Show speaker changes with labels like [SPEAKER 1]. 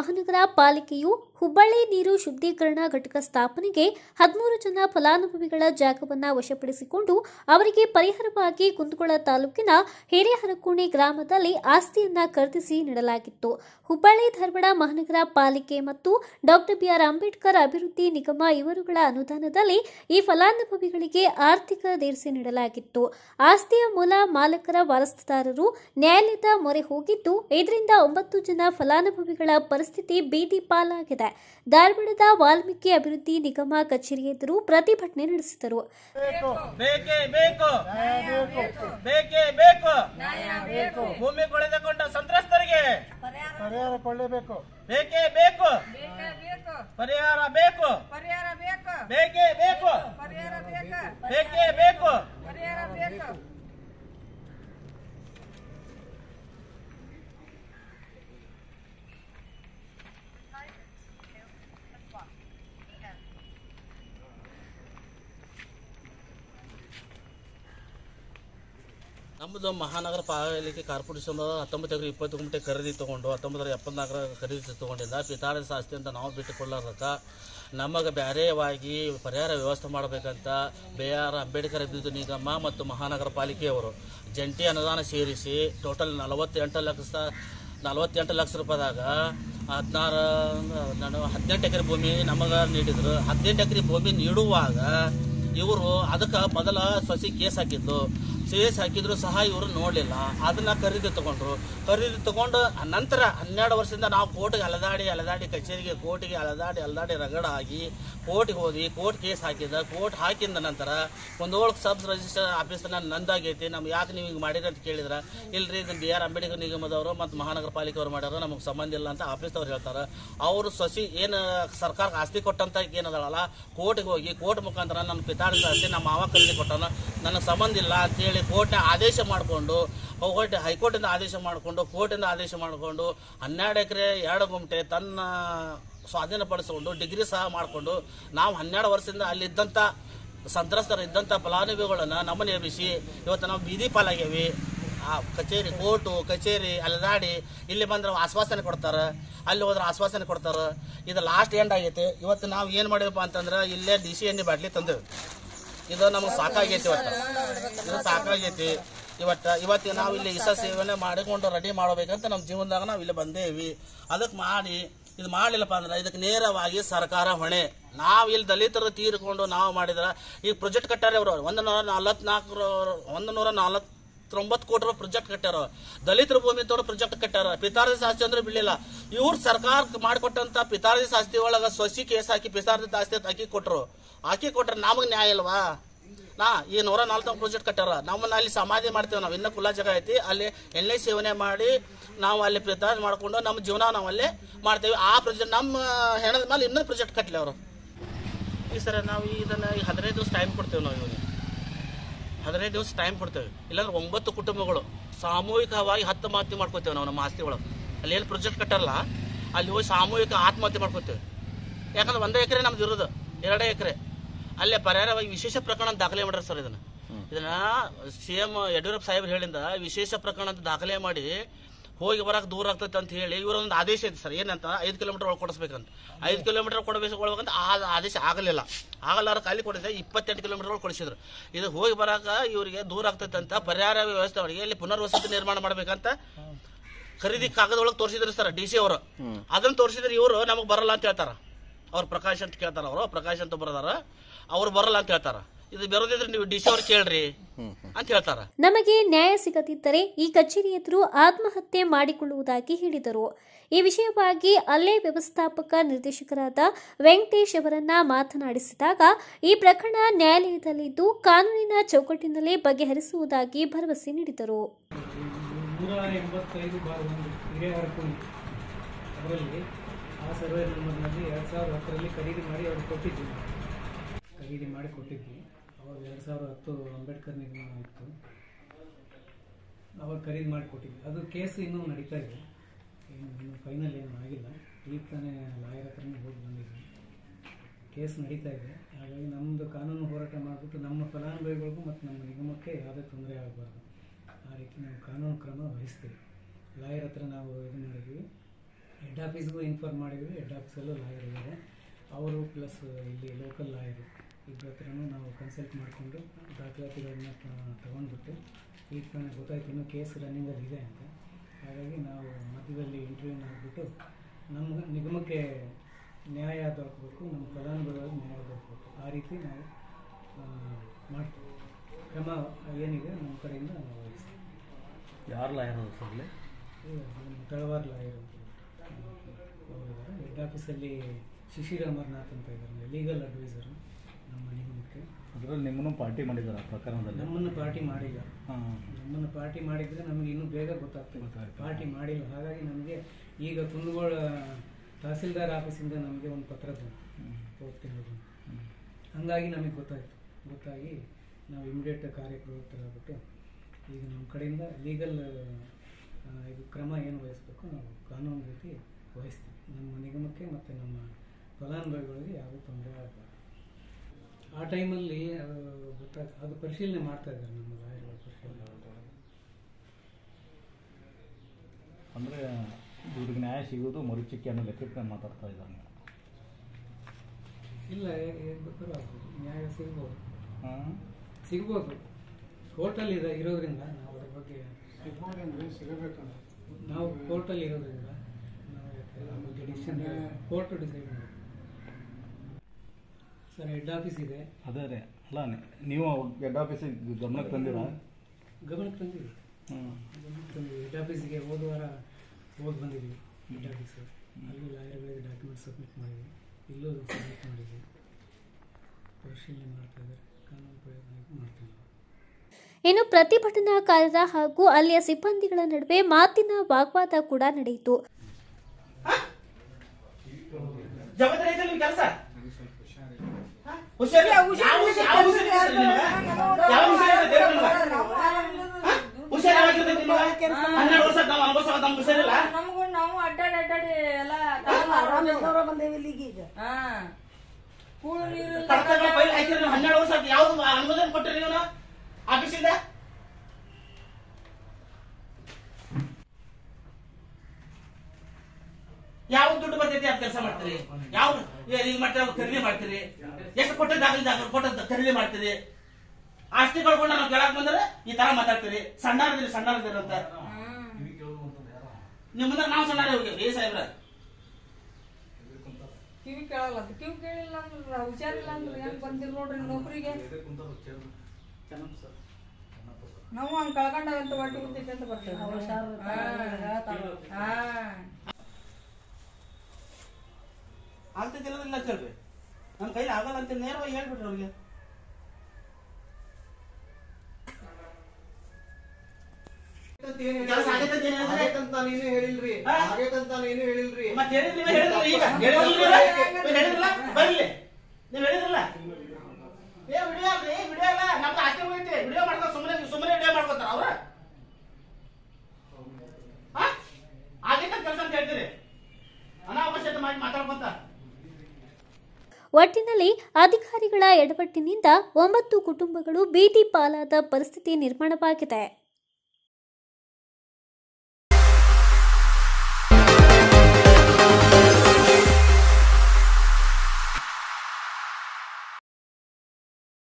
[SPEAKER 1] ಮಹಾನಗರ ಪಾಲಿಕೆಯು ಹುಬ್ಬಳ್ಳಿ ನೀರು ಶುದ್ಧೀಕರಣ ಘಟಕ ಸ್ಥಾಪನೆಗೆ ಹದಿಮೂರು ಜನ ಫಲಾನುಭವಿಗಳ ಜಾಗವನ್ನು ವಶಪಡಿಸಿಕೊಂಡು ಅವರಿಗೆ ಪರಿಹಾರವಾಗಿ ಕುಂದಗೋಳ ತಾಲೂಕಿನ ಹಿರೇಹರಕೋಣೆ ಗ್ರಾಮದಲ್ಲಿ ಆಸ್ತಿಯನ್ನ ಖರೀದಿಸಿ ನೀಡಲಾಗಿತ್ತು ಹುಬ್ಬಳ್ಳಿ ಧಾರವಾಡ ಮಹಾನಗರ ಪಾಲಿಕೆ ಮತ್ತು ಡಾಕ್ಟರ್ ಬಿಆರ್ ಅಂಬೇಡ್ಕರ್ ಅಭಿವೃದ್ಧಿ ನಿಗಮ ಇವರುಗಳ ಅನುದಾನದಲ್ಲಿ ಈ ಫಲಾನುಭವಿಗಳಿಗೆ ಆರ್ಥಿಕ ದೇರ್ಸಿ ನೀಡಲಾಗಿತ್ತು ಆಸ್ತಿಯ ಮೂಲ ಮಾಲಕರ ವಾರಸುದಾರರು ನ್ಯಾಯಾಲಯದ ಮೊರೆ ಹೋಗಿದ್ದು ಇದರಿಂದ ಒಂಬತ್ತು ಜನ ಫಲಾನುಭವಿಗಳ ಪರಿಸ್ಥಿತಿ ಬೀದಿ ಪಾಲಾಗಿದೆ ಧಾರವಾಡದ ವಾಲ್ಮೀಕಿ ಅಭಿವೃದ್ಧಿ ನಿಗಮ ಕಚೇರಿ ಎದುರು ಪ್ರತಿಭಟನೆ ನಡೆಸಿದರು
[SPEAKER 2] ಬೇಕೇ ಬೇಕು ಬೇಕೇ ಬೇಕು ಭೂಮಿ ಕೊಳೆದುಕೊಂಡ ಸಂತ್ರಸ್ತರಿಗೆ
[SPEAKER 3] ಪರಿಹಾರ ಕೊಳ್ಳೇಬೇಕು
[SPEAKER 2] ಬೇಕೇ ಬೇಕು
[SPEAKER 4] ಬೇಕು
[SPEAKER 2] ಪರಿಹಾರ ಬೇಕು
[SPEAKER 4] ಪರಿಹಾರ ಬೇಕು
[SPEAKER 2] ಬೇಕೇ ಬೇಕು
[SPEAKER 4] ಪರಿಹಾರ ಬೇಕು
[SPEAKER 2] ಬೇಕೇ ಬೇಕು
[SPEAKER 4] ಪರಿಹಾರ ಬೇಕು
[SPEAKER 5] ನಮ್ಮದು ಮಹಾನಗರ ಪಾಲಿಕೆ ಕಾರ್ಪೊರೇಷನ್ ಹತ್ತೊಂಬತ್ತು ಎಕರೆ ಇಪ್ಪತ್ತು ಗುಂಟೆ ಖರೀದಿ ತೊಗೊಂಡು ಹತ್ತೊಂಬತ್ತರ ಎಪ್ಪತ್ನಾಲ್ಕರ ಖರೀದಿ ತೊಗೊಂಡಿದ್ದ ಪಿತಾರದ ಆಸ್ತಿ ಅಂತ ನಾವು ಬಿಟ್ಟುಕೊಳ್ಳೋದಕ್ಕೆ ನಮಗೆ ಬೇರೆವಾಗಿ ಪರಿಹಾರ ವ್ಯವಸ್ಥೆ ಮಾಡಬೇಕಂತ ಬಿ ಆರ್ ಅಂಬೇಡ್ಕರ್ ಅಭಿವೃದ್ಧಿ ನಿಗಮ ಮತ್ತು ಮಹಾನಗರ ಪಾಲಿಕೆಯವರು ಜಂಟಿ ಅನುದಾನ ಸೇರಿಸಿ ಟೋಟಲ್ ನಲವತ್ತೆಂಟು ಲಕ್ಷ ನಲವತ್ತೆಂಟು ಲಕ್ಷ ರೂಪಾಯಿದಾಗ ಹದಿನಾರು ನಾನು ಹದಿನೆಂಟು ಎಕರೆ ಭೂಮಿ ನಮಗೆ ನೀಡಿದ್ರು ಹದಿನೆಂಟು ಎಕರೆ ಭೂಮಿ ನೀಡುವಾಗ ಇವರು ಅದಕ್ಕೆ ಮೊದಲ ಸಸಿ ಕೇಸ್ ಹಾಕಿದ್ದು ಕೇಸ್ ಹಾಕಿದ್ರು ಸಹ ಇವರು ನೋಡಲಿಲ್ಲ ಅದನ್ನ ಖರೀದಿ ತಗೊಂಡ್ರು ಖರೀದಿ ತಗೊಂಡು ನಂತರ ಹನ್ನೆರಡು ವರ್ಷದಿಂದ ನಾವು ಕೋರ್ಟ್ಗೆ ಅಲದಾಡಿ ಅಲದಾಡಿ ಕಚೇರಿಗೆ ಕೋರ್ಟಿಗೆ ಅಲದಾಡಿ ಅಲದಾಡಿ ರಗಡ ಆಗಿ ಕೋರ್ಟಿಗೆ ಹೋದ್ವಿ ಕೋರ್ಟ್ ಕೇಸ್ ಹಾಕಿದ ಕೋರ್ಟ್ ಹಾಕಿದ ನಂತರ ಒಂದೊಳಗೆ ಸಬ್ ರಿಜಿಸ್ಟರ್ ಆಫೀಸ್ನ ನಂದಾಗೈತಿ ನಮ್ಗೆ ಯಾಕೆ ನೀವು ಹಿಂಗೆ ಮಾಡಿರಿ ಅಂತ ಕೇಳಿದ್ರೆ ಇಲ್ರಿ ಇದನ್ನ ಬಿ ಆರ್ ಅಂಬೇಡ್ಕರ್ ನಿಗಮದವರು ಮತ್ತು ಮಹಾನಗರ ಪಾಲಿಕೆ ಅವ್ರು ಮಾಡ್ಯಾರ ನಮಗೆ ಸಂಬಂಧ ಇಲ್ಲ ಅಂತ ಆಫೀಸ್ದವ್ರು ಹೇಳ್ತಾರೆ ಅವರು ಸಸಿ ಏನು ಸರ್ಕಾರಕ್ಕೆ ಆಸ್ತಿ ಕೊಟ್ಟಂತ ಏನದಲ್ಲ ಕೋರ್ಟ್ಗೆ ಹೋಗಿ ಕೋರ್ಟ್ ಮುಖಾಂತರ ನನ್ನ ಪಿತಾಡಿದ ಆಸ್ತಿ ನಮ್ಮ ಮಾವ ಖರೀದಿ ಕೊಟ್ಟಾನ ನನಗೆ ಸಂಬಂಧ ಇಲ್ಲ ಅಂತೇಳಿ ಕೋರ್ಟ್ನ ಆದೇಶ ಮಾಡಿಕೊಂಡು ಕೋರ್ಟ್ ಹೈಕೋರ್ಟಿಂದ ಆದೇಶ ಮಾಡಿಕೊಂಡು ಕೋರ್ಟಿಂದ ಆದೇಶ ಮಾಡಿಕೊಂಡು ಹನ್ನೆರಡು ಎಕರೆ ಎರಡು ಗುಂಟೆ ತನ್ನ ಸ್ವಾಧೀನಪಡಿಸಿಕೊಂಡು ಡಿಗ್ರಿ ಸಹ ಮಾಡಿಕೊಂಡು ನಾವು ಹನ್ನೆರಡು ವರ್ಷದಿಂದ ಅಲ್ಲಿದ್ದಂಥ ಸಂತ್ರಸ್ತರು ಇದ್ದಂಥ ಫಲಾನುಭವಿಗಳನ್ನು ನಮ್ಮನ್ನು ಎಬ್ಬಿಸಿ ಇವತ್ತು ನಾವು ಬೀದಿ ಪಾಲಾಗ್ಯಾವಿ ಆ ಕಚೇರಿ ಕೋರ್ಟು ಕಚೇರಿ ಅಲೆದಾಡಿ ಇಲ್ಲಿ ಬಂದ್ರೆ ಆಶ್ವಾಸನೆ ಕೊಡ್ತಾರೆ ಅಲ್ಲಿ ಹೋದ್ರೆ ಆಶ್ವಾಸನೆ ಕೊಡ್ತಾರೆ ಇದು ಲಾಸ್ಟ್ ಎಂಡ್ ಆಗೈತೆ ಇವತ್ತು ನಾವು ಏನು ಮಾಡಿವಪ್ಪ ಅಂತಂದ್ರೆ ಇಲ್ಲೇ ಡಿ ಸಿ ಎಣ್ಣೆ ಬಾಟ್ಲಿ ತಂದೆವು ಇದು ನಮಗೆ ಸಾಕಾಗೈತಿ ಇವತ್ತು ಇದು ಸಾಕಾಗೈತಿ ಇವತ್ತು ಇವತ್ತು ನಾವು ಇಲ್ಲಿ ಇಸ ಸೇವನೆ ಮಾಡಿಕೊಂಡು ರೆಡಿ ಮಾಡಬೇಕಂತ ನಮ್ಮ ಜೀವನದಾಗ ನಾವು ಇಲ್ಲಿ ಬಂದೇವಿ ಅದಕ್ಕೆ ಮಾಡಿ ಇದು ಮಾಡಲಿಲ್ಲಪ್ಪ ಅಂದ್ರೆ ಇದಕ್ಕೆ ನೇರವಾಗಿ ಸರ್ಕಾರ ಹೊಣೆ ನಾವು ಇಲ್ಲಿ ದಲಿತರು ತೀರಿಕೊಂಡು ನಾವು ಮಾಡಿದ್ರೆ ಈಗ ಪ್ರಾಜೆಕ್ಟ್ ಕಟ್ಟಾರೆ ಅವರು ಒಂದು ನೂರ ನಲವತ್ನಾಲ್ಕು ಒಂದು ನೂರ ನಲವತ್ತೊಂಬತ್ತು ಕೋಟಿ ರೂಪಾಯಿ ಪ್ರಾಜೆಕ್ಟ್ ಕಟ್ಟಾರ ದಲಿತರ ಭೂಮಿ ತೋಡ ಪ್ರಾಜೆಕ್ಟ್ ಕಟ್ಟಾರ ಪಿತಾರ್ಜಿಸ್ ಆಸ್ತಿ ಅಂದ್ರೆ ಬಿಡಲಿಲ್ಲ ಇವ್ರು ಸರ್ಕಾರ ಮಾಡಿಕೊಟ್ಟಂತ ಪಿತಾರ್ಜಿಸ್ ಆಸ್ತಿ ಒಳಗೆ ಸೊಸಿ ಕೇಸ್ ಹಾಕಿ ಪಿತಾರ್ಜಿತ್ ಆಸ್ತಿ ಅಂತ ಹಾಕಿ ಕೊಟ್ರು ಹಾಕಿ ಕೊಟ್ರೆ ನಮಗೆ ನ್ಯಾಯ ಇಲ್ವಾ ನಾ ಈ ನೂರ ನಾಲ್ಕು ಪ್ರಾಜೆಕ್ಟ್ ಕಟ್ಟಾರ ನಮ್ಮನ್ನ ಅಲ್ಲಿ ಸಮಾಧಿ ಮಾಡ್ತೇವೆ ನಾವು ಇನ್ನೂ ಖುಲ್ಲಾ ಜಾಗ ಐತಿ ಅಲ್ಲಿ ಎಣ್ಣೆ ಸೇವನೆ ಮಾಡಿ ನಾವು ಅಲ್ಲಿ ಪ್ರಚಾರ ಮಾಡಿಕೊಂಡು ನಮ್ಮ ಜೀವನ ನಾವು ಅಲ್ಲಿ ಮಾಡ್ತೇವೆ ಆ ಪ್ರಾಜೆಕ್ಟ್ ನಮ್ಮ ಹೆಣದ ಮೇಲೆ ಇನ್ನೊಂದು ಪ್ರಾಜೆಕ್ಟ್ ಕಟ್ಟಲಿ ಅವರು ಈ ಸರ ನಾವು ಇದನ್ನು ಈ ಹದಿನೈದು ದಿವಸ ಟೈಮ್ ಕೊಡ್ತೇವೆ ನಾವು ಇವಾಗ ಹದಿನೈದು ದಿವಸ ಟೈಮ್ ಕೊಡ್ತೇವೆ ಇಲ್ಲಾಂದ್ರೆ ಒಂಬತ್ತು ಕುಟುಂಬಗಳು ಸಾಮೂಹಿಕವಾಗಿ ಆತ್ಮಹತ್ಯೆ ಮಾಡ್ಕೋತೇವೆ ನಾವು ನಮ್ಮ ಆಸ್ತಿ ಒಳಗೆ ಅಲ್ಲಿ ಏನು ಪ್ರಾಜೆಕ್ಟ್ ಕಟ್ಟಲ್ಲ ಅಲ್ಲಿ ಹೋಗಿ ಸಾಮೂಹಿಕ ಆತ್ಮಹತ್ಯೆ ಮಾಡ್ಕೋತೇವೆ ಯಾಕಂದ್ರೆ ಒಂದೇ ಎಕರೆ ನಮ್ದು ಇರೋದು ಎರಡೇ ಎಕರೆ ಅಲ್ಲೇ ಪರಿಹಾರವಾಗಿ ವಿಶೇಷ ಪ್ರಕರಣ ಅಂತ ದಾಖಲೆ ಮಾಡ್ಯಾರ ಸರ್ ಇದನ್ನ ಇದನ್ನ ಸಿ ಎಂ ಯಡಿಯೂರಪ್ಪ ಸಾಹೇಬ್ರು ಹೇಳಿಂದ ವಿಶೇಷ ಪ್ರಕರಣ ಅಂತ ದಾಖಲೆ ಮಾಡಿ ಹೋಗಿ ಬರಕ್ಕೆ ದೂರ ಆಗ್ತೈತೆ ಅಂತ ಹೇಳಿ ಇವರೊಂದು ಆದೇಶ ಐತೆ ಸರ್ ಏನಂತ ಐದು ಕಿಲೋಮೀಟರ್ ಒಳಗೆ ಕೊಡಿಸ್ಬೇಕಂತ ಐದು ಕಿಲೋಮೀಟರ್ ಕೊಡಬೇಕು ಕೊಡ್ಬೇಕಂತ ಆ ಆದೇಶ ಆಗಲಿಲ್ಲ ಆಗಲಾರ ಖಾಲಿ ಕೊಡಿಸಿದೆ ಇಪ್ಪತ್ತೆಂಟು ಕಿಲೋಮೀಟರ್ ಒಳಗೆ ಕೊಡಿಸಿದ್ರು ಇದು ಹೋಗಿ ಬರಾಕ ಇವರಿಗೆ ದೂರ ಆಗ್ತೈತೆ ಅಂತ ಪರಿಹಾರ ವ್ಯವಸ್ಥೆ ಅವರಿಗೆ ಇಲ್ಲಿ ಪುನರ್ವಸತಿ ನಿರ್ಮಾಣ ಮಾಡ್ಬೇಕಂತ ಖರೀದಿ ಕಾಗದ ಒಳಗೆ ತೋರಿಸಿದ್ರು ಸರ್ ಡಿ ಸಿ ಅವರು ಅದನ್ನ ತೋರಿಸಿದ್ರೆ ಇವರು ನಮಗೆ ಬರಲ್ಲ ಅಂತ ಹೇಳ್ತಾರ ಅವ್ರು ಪ್ರಕಾಶ್ ಅಂತ ಕೇಳ್ತಾರ ಅವರು ಪ್ರಕಾಶ್ ಅಂತ ಬರದಾರ ಅವ್ರು ಬರಲ್ಲ ಅಂತ ಹೇಳ್ತಾರ ಇದು ಬರೋದಿದ್ರೆ ನೀವು ಡಿ ಸಿ ಅವ್ರು ಕೇಳ್ರಿ ಅಂತ ಹೇಳ್ತಾರ
[SPEAKER 1] ನಮಗೆ ನ್ಯಾಯ ಸಿಗದಿದ್ದರೆ ಈ ಕಚೇರಿ ಎದುರು ಆತ್ಮಹತ್ಯೆ ಮಾಡಿಕೊಳ್ಳುವುದಾಗಿ ಹೇಳಿದರು ಈ ವಿಷಯವಾಗಿ ಅಲ್ಲೇ ವ್ಯವಸ್ಥಾಪಕ ನಿರ್ದೇಶಕರಾದ ವೆಂಕಟೇಶ್ ಅವರನ್ನ ಮಾತನಾಡಿಸಿದಾಗ ಈ ಪ್ರಕರಣ ನ್ಯಾಯಾಲಯದಲ್ಲಿದ್ದು ಕಾನೂನಿನ ಚೌಕಟ್ಟಿನಲ್ಲೇ ಬಗೆಹರಿಸುವುದಾಗಿ ಭರವಸೆ ನೀಡಿದರು
[SPEAKER 3] ನೂರ ಎಂಬತ್ತೈದು ಬಾರ್ ಒಂದು ಹಿರಿಯರಕುಂಡಿ ಅದರಲ್ಲಿ ಆ ಸರ್ವೆ ನಂಬರ್ನಲ್ಲಿ ಎರಡು ಸಾವಿರದ ಹತ್ತರಲ್ಲಿ ಖರೀದಿ ಮಾಡಿ ಅವ್ರಿಗೆ ಕೊಟ್ಟಿದ್ವಿ ಖರೀದಿ ಮಾಡಿ ಕೊಟ್ಟಿದ್ವಿ ಅವಾಗ ಎರಡು ಸಾವಿರದ ಹತ್ತು ಅಂಬೇಡ್ಕರ್ ನಿಗಮ ಇತ್ತು ಅವಾಗ ಖರೀದಿ ಮಾಡಿ ಕೊಟ್ಟಿದ್ವಿ ಅದು ಕೇಸ್ ಇನ್ನೂ ನಡೀತಾ ಇದೆ ಏನು ಇನ್ನೂ ಫೈನಲ್ ಏನು ಆಗಿಲ್ಲ ಈಗ ತಾನೇ ಲಾಯರ್ ಹತ್ರನೇ ಹೋಗಿ ಬಂದಿದ್ವಿ ಕೇಸ್ ನಡೀತಾ ಇದೆ ಹಾಗಾಗಿ ನಮ್ಮದು ಕಾನೂನು ಹೋರಾಟ ಮಾಡಿಬಿಟ್ಟು ನಮ್ಮ ಫಲಾನುಭವಿಗಳಿಗೂ ಮತ್ತು ನಮ್ಮ ನಿಗಮಕ್ಕೆ ಯಾವುದೇ ತೊಂದರೆ ಆಗಬಾರ್ದು ಆ ರೀತಿ ನಾವು ಕಾನೂನು ಕ್ರಮ ವಹಿಸ್ತೀವಿ ಲಾಯರ್ ಹತ್ರ ನಾವು ಇದು ಮಾಡಿದ್ವಿ ಹೆಡ್ ಆಫೀಸ್ಗೂ ಇನ್ಫಾರ್ಮ್ ಮಾಡಿದ್ವಿ ಹೆಡ್ ಆಫೀಸಲ್ಲೂ ಲಾಯರ್ ಇದ್ದಾರೆ ಅವರು ಪ್ಲಸ್ ಇಲ್ಲಿ ಲೋಕಲ್ ಲಾಯರು ಇಬ್ಬರ ಹತ್ರನೂ ನಾವು ಕನ್ಸಲ್ಟ್ ಮಾಡಿಕೊಂಡು ದಾಖಲಾತಿಗಳನ್ನ ತ- ತಗೊಂಡ್ಬಿಟ್ಟು ಈಗ ತಾನೇ ಗೊತ್ತಾಯ್ತು ಇನ್ನೂ ಕೇಸ್ ರನ್ನಿಂಗಲ್ಲಿ ಇದೆ ಅಂತ ಹಾಗಾಗಿ ನಾವು ಮಧ್ಯದಲ್ಲಿ ಇಂಟರ್ವ್ಯೂನ ಹಾಕ್ಬಿಟ್ಟು ನಮ್ಮ ನಿಗಮಕ್ಕೆ ನ್ಯಾಯ ದೊರಕಬೇಕು ನಮ್ಮ ಫಲಾನುಭವಿಗಳಿಗೆ ನ್ಯಾಯ ದೊರಕಬೇಕು ಆ ರೀತಿ ನಾವು ಆ, ಮಾಡ್ತೀವಿ ಕ್ರಮ ಏನಿದೆ ನಮ್ಮ ಕಡೆಯಿಂದ ನಾವು ವಹಿಸ್ತೀವಿ
[SPEAKER 6] ಯಾರು ಲಾಯರ್ ಸರ್ ಇಲ್ಲಿ
[SPEAKER 3] ಇದು ನಮ್ಮ ತಳವಾರ ಲಾಯರ್ ಅಂತ ಅವರಿದ್ದಾರೆ ಹೆಡ್ ಆಫೀಸಲ್ಲಿ ಶಿಶಿರ್ ಅಮರ್ನಾಥ್ ಅಂತ ಇದ್ದಾರೆ ಲೀಗಲ್ ಅಡ್ವೈಸರು ನಮ್ಮ ನಿಗಮಕ್ಕೆ
[SPEAKER 6] ಅದರಲ್ಲಿ ನಿಮ್ಮನ್ನು ಪಾರ್ಟಿ ಮಾಡಿದ್ದಾರೆ ಆ ಪ್ರಕರಣದಲ್ಲಿ
[SPEAKER 3] ನಮ್ಮನ್ನು ಪಾರ್ಟಿ ಮಾಡಿಲ್ಲ
[SPEAKER 6] ಹಾಂ
[SPEAKER 3] ನಮ್ಮನ್ನು ಪಾರ್ಟಿ ಮಾಡಿದರೆ ನಮಗೆ ಇನ್ನೂ ಬೇಗ ಗೊತ್ತಾಗ್ತದೆ
[SPEAKER 6] ಗೊತ್ತಾಗ್ತದೆ.
[SPEAKER 3] ಪಾರ್ಟಿ ಮಾಡಿಲ್ಲ ಹಾಗಾಗಿ ನಮಗೆ ಈಗ ಕುಂದಗೋಳ ತಹಸೀಲ್ದಾರ್ ಆಫೀಸಿಂದ ನಮಗೆ ಒಂದು ಪತ್ರ ಬಂತು ಹೋದ ತಿಂಗಳು ಬಂತು ಹಾಗಾಗಿ ನಮಗೆ ಗೊತ್ತಾಯಿತು ಗೊತ್ತಾಗಿ ನಾವು ಇಮಿಡಿಯೇಟ್ ಕಾರ್ಯಪ್ರವೃತ್ತರಾಗ್ಬಿಟ್ಟು ಈಗ ನಮ್ಮ ಕಡೆಯಿಂದ ಲೀಗಲ್ ಇದು ಕ್ರಮ ಏನು ವಹಿಸಬೇಕು ನಾವು ಕಾನೂನು ರೀತಿ ವಹಿಸ್ತೀವಿ ನಮ್ಮ ನಿಗಮಕ್ಕೆ ಮತ್ತು ನಮ್ಮ ಫಲಾನುಭವಿಗಳಿಗೆ ಯಾವುದೇ ತೊಂದರೆ ಆಗಬಾರ್ದು ಆ ಟೈಮಲ್ಲಿ ಅದು ಗೊತ್ತಾಗ ಅದು ಪರಿಶೀಲನೆ ಮಾಡ್ತಾ ಇದ್ದಾರೆ ನಮ್ಮ ಲಾಯರ್ಗಳು ಪರಿಶೀಲನೆ
[SPEAKER 6] ಅಂದರೆ ಇವ್ರಿಗೆ ನ್ಯಾಯ ಸಿಗೋದು ಮರುಚಿಕ್ಕೆ ಅನ್ನೋ ಲೆಕ್ಕಕ್ಕೆ ಮಾತಾಡ್ತಾ ಇದ್ದಾನೆ
[SPEAKER 3] ಇಲ್ಲ ಹೇಗೆ ಹೇಗೆ ಬೇಕಾದ್ರೂ ಆಗ್ಬೋದು ನ್ಯಾಯ ಸಿಗ್ಬೋದು
[SPEAKER 6] ಹಾಂ
[SPEAKER 3] ಸಿಗ್ಬೋದು ಕೋರ್ಟಲ್ಲಿ ಇದೆ ಇರೋದ್ರಿಂದ ನಾವು ಅದ್ರ ಬಗ್ಗೆ ನಾವು ಕೋರ್ಟಲ್ಲಿ ಇರೋದ್ರಿಂದ ನಾವು ಯಾಕೆ ಅದ್ರ ಬಗ್ಗೆ ಡಿಸಿಷನ್ ಕೋರ್ಟ್ ಡಿಸೈಡ್ ಮಾಡಿ ಸರ್ ಹೆಡ್ ಆಫೀಸ್ ಇದೆ
[SPEAKER 6] ಅದೇ ರೀ ಅಲ್ಲ ನಿ- ನೀವು ಹೆಡ್ ಆಫೀಸಿಗೆ ಗಮನಕ್ಕೆ ತಂದಿರಾ
[SPEAKER 3] ಗಮನಕ್ಕೆ ತಂದಿದೆ
[SPEAKER 6] ಹ್ಞೂ
[SPEAKER 3] ಗಮನಕ್ಕೆ ತಂದಿದೆ ಹೆಡ್ ಆಫೀಸಿಗೆ ಹೋದ ವಾರ ಹೋಗಿ ಬಂದಿದ್ವಿ ಹೆಡ್ ಆಫೀಸ್ ಅಲ್ಲಿ ಲಾಯರ್ಗಳಿಗೆ ಡಾಕ್ಯುಮೆಂಟ್ ಸಬ್ಮಿಟ್ ಮಾಡಿದ್ವಿ ಇಲ್ಲೂ ಸಬ್ಮಿಟ್ ಮಾಡಿದ್ವಿ ಪರಿಶೀಲನೆ ಮಾಡ್ತಾ ಇದ್ದಾರೆ ಕಾನೂನು ಪ್ರಯೋಗ ಮಾಡ್ತೀವಿ ನಾವು
[SPEAKER 1] ಇನ್ನು ಪ್ರತಿಭಟನಾಕಾರರ ಹಾಗೂ ಅಲ್ಲಿಯ ಸಿಬ್ಬಂದಿಗಳ ನಡುವೆ ಮಾತಿನ ವಾಗ್ವಾದ ಕೂಡ ನಡೆಯಿತು
[SPEAKER 2] ಜವಾಬ್ದಾರಿ ಐತೆ ನಿಮ್ ಕೆಲಸ ಹುಷಾರಿ ಯಾವ ಹುಷಾರಿ ಯಾವ ಹುಷಾರಿ ಐತೆ ನಿಮ್ಗೆ? ಯಾವ ಹುಷಾರಿ ಐತೆ ದೇವ್ರು ನಿಮ್ಗೆ? ಹುಷಾರಿ ಯಾವಾಗಿರ್ತೈತೆ ನಿಮ್ಗೆ? ಹನ್ನೆರಡು ವರ್ಷ ನಾವು ಅನುಭವಿಸೋ ನಮ್ಗೆ ಹುಷಾರಿಲ್ಲ
[SPEAKER 4] ನಮಗೂ ನಾವು ಅಡ್ಡಾಡಿ ಅಡ್ಡಾಡಿ ಎಲ್ಲ ಹಾ ಕೂಳು ನೀರು
[SPEAKER 2] ಕಡತಗಳ ಫೈಲ್ ಹಾಕಿದ್ರೆ ನೀವು ಹನ್ನೆರಡು ವರ್ಷ ಆಯ್ತು. ಯಾವ್ದು ಅನುಮೋದನೆ ಕೊಟ್ಟಿರಿ ನೀವು ಆಫೀಸಿಂದ ಯಾವ ದುಡ್ಡು ಬರ್ತೈತಿ ಅದು ಕೆಲಸ ಮಾಡ್ತೀರಿ ಯಾವ ಈಗ ಮಾಡ್ತೀರಿ ಅವ್ರು ಖರೀದಿ ಮಾಡ್ತೀರಿ ಎಷ್ಟು ಕೊಟ್ಟ ದಾಖಲೆ ಕೊಟ್ಟ ಖರೀದಿ ಮಾಡ್ತೀರಿ ಆಸ್ತಿ ಕಳ್ಕೊಂಡು ನಾವು ಕೇಳಕ್ ಬಂದ್ರೆ ಈ ತರ ಮಾತಾಡ್ತೀರಿ ಸಣ್ಣದಿರಿ ಸಣ್ಣದಿರಿ ಅಂತ ನಿಮ್ ಮುಂದೆ ನಾವು ಸಣ್ಣ ಹೋಗಿವ್ರಿ ಸಾಹೇಬ್ರ
[SPEAKER 4] ಕಿವಿ ಕೇಳಲ್ಲ ಅದು ಕಿವಿ ಕೇಳಿಲ್ಲ ಅಂದ್ರೆ ಹುಷಾರಿಲ್ಲ ಅಂದ್ರೆ ಹೆಂಗ್ ಬಂದಿರ್ ನೋಡ್ರಿ ನೌಕರಿಗೆ ನಾವು ಹಂಗ್ ಕಳ್ಕೊಂಡಾಗಂತ ಹೊಟ್ಟೆ ಗುತ್ತೈತೆ ಅಂತ ಬರ್ತೇವೆ ಹಾ
[SPEAKER 2] ಅಂತ ತಿನ್ನೋದಿಲ್ಲ ಅಂತ ಹೇಳ್ರಿ ನಮ್ಮ ಕೈಲಿ ಆಗಲ್ಲ ಅಂತ ನೇರವಾಗಿ ಹೇಳ್ಬಿಟ್ರಿ ಅವ್ರಿಗೆ ಕೆಲಸ ಆಗೈತೆ ಅಂತ ಏನ್ ಹೇಳಿದ್ರಿ?
[SPEAKER 7] ಆಗೈತಂತ ನೀನು ಹೇಳಿಲ್ರಿ
[SPEAKER 2] ಹಾ?
[SPEAKER 7] ಆಗೈತಂತ ನೀನು ಹೇಳಿಲ್ರಿ
[SPEAKER 2] ಮತ್ತೆ ಹೇಳಿದ್ರಿ ನೀವೇ ಹೇಳಿದ್ರಿ ಈಗ ಹೇಳಿದ್ರಲ್ಲ ನೀವು ಹೇಳಿದ್ರಲ್ಲ ಬರ್ಲಿ ನೀವು ಹೇಳಿದ್ರಲ್ಲ ಏ ವಿಡಿಯೋ ಅಲ್ರಿ ವಿಡಿಯೋ ಅಲ್ಲ ನಮ್ದು ಆಸ್ತಿ ಹೋಗೈತಿ ವಿಡಿಯೋ ಮಾಡ್ತಾರೆ ಸುಮ್ಮನೆ ಸುಮ್ಮನೆ ವಿಡಿಯೋ ಮಾಡ್ಕೊತಾರ ಅವ್ರ ಆಗೈತೆ ಕೆಲಸ ಅಂತ ಹೇಳ್ತೀರಿ ಅನಾವಶ್ಯಕ ಮಾಡಿ ಮಾತಾಡ್ಕೊಂತ
[SPEAKER 1] ಒಟ್ಟಿನಲ್ಲಿ ಅಧಿಕಾರಿಗಳ ಎಡವಟ್ಟಿನಿಂದ ಒಂಬತ್ತು ಕುಟುಂಬಗಳು ಬೀದಿ ಪಾಲಾದ ಪರಿಸ್ಥಿತಿ ನಿರ್ಮಾಣವಾಗಿದೆ